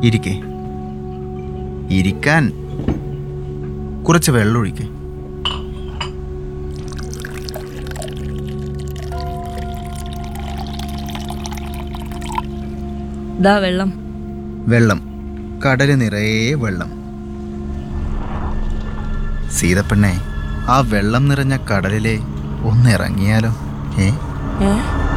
ഇരിക്കേ ഇരിക്കാൻ കുറച്ച് വെള്ളം ഒഴിക്കേ ദാ വെള്ളം വെള്ളം കടല് നിറയെ വെള്ളം സീതപ്പെണ്ണെ ആ വെള്ളം നിറഞ്ഞ കടലിലെ ഒന്ന് ഇറങ്ങിയാലോ ഏ ഏ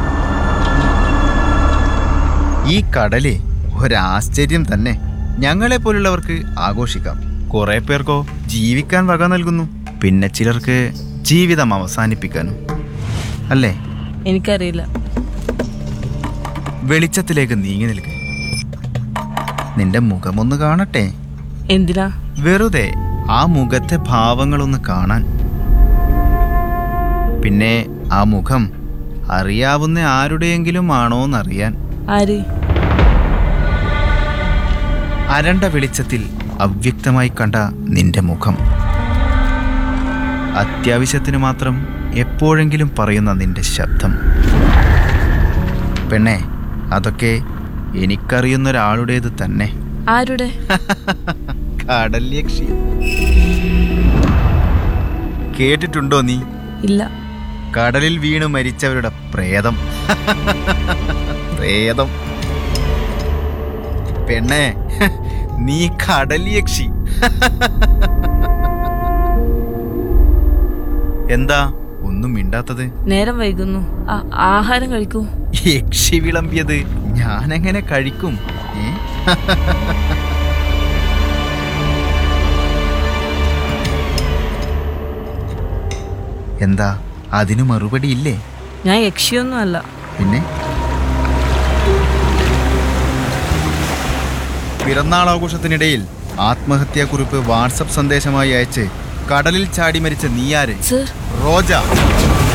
ഈ കടല് ഒരാശ്ചര്യം തന്നെ ഞങ്ങളെ പോലുള്ളവർക്ക് ആഘോഷിക്കാം കുറെ പേർക്കോ ജീവിക്കാൻ വക നൽകുന്നു പിന്നെ ചിലർക്ക് ജീവിതം അവസാനിപ്പിക്കാനും അല്ലേ എനിക്കറിയില്ല വെളിച്ചത്തിലേക്ക് നീങ്ങി നിൽക്ക് നിന്റെ മുഖമൊന്ന് കാണട്ടെ എന്തിനാ വെറുതെ ആ മുഖത്തെ ഭാവങ്ങളൊന്ന് കാണാൻ പിന്നെ ആ മുഖം അറിയാവുന്ന ആരുടെയെങ്കിലും ആണോന്നറിയാൻ ആര് അരണ്ട വെളിച്ചത്തിൽ അവ്യക്തമായി കണ്ട നിന്റെ മുഖം അത്യാവശ്യത്തിന് മാത്രം എപ്പോഴെങ്കിലും പറയുന്ന നിന്റെ ശബ്ദം പെണ്ണെ അതൊക്കെ എനിക്കറിയുന്ന ഒരാളുടേത് തന്നെ ആരുടെ കടൽ യക്ഷി കേട്ടിട്ടുണ്ടോ നീ ഇല്ല കടലിൽ വീണ് മരിച്ചവരുടെ പ്രേതം പ്രേതം പെണ്ണെ നീ കടൽ യക്ഷി എന്താ ഒന്നും മിണ്ടാത്തത് നേരം വൈകുന്നു ആ- ആഹാരം കഴിക്കൂ യക്ഷി വിളമ്പിയത് ഞാനെങ്ങനെ കഴിക്കും ഏ? എന്താ അതിനു മറുപടി ഇല്ലേ ഞാൻ യക്ഷിയൊന്നും അല്ല പിന്നെ പിറന്നാൾ ആഘോഷത്തിനിടയിൽ ആത്മഹത്യാക്കുറിപ്പ് വാട്സപ്പ് സന്ദേശമായി അയച്ച് കടലിൽ ചാടി മരിച്ച നീയാര് സർ റോജ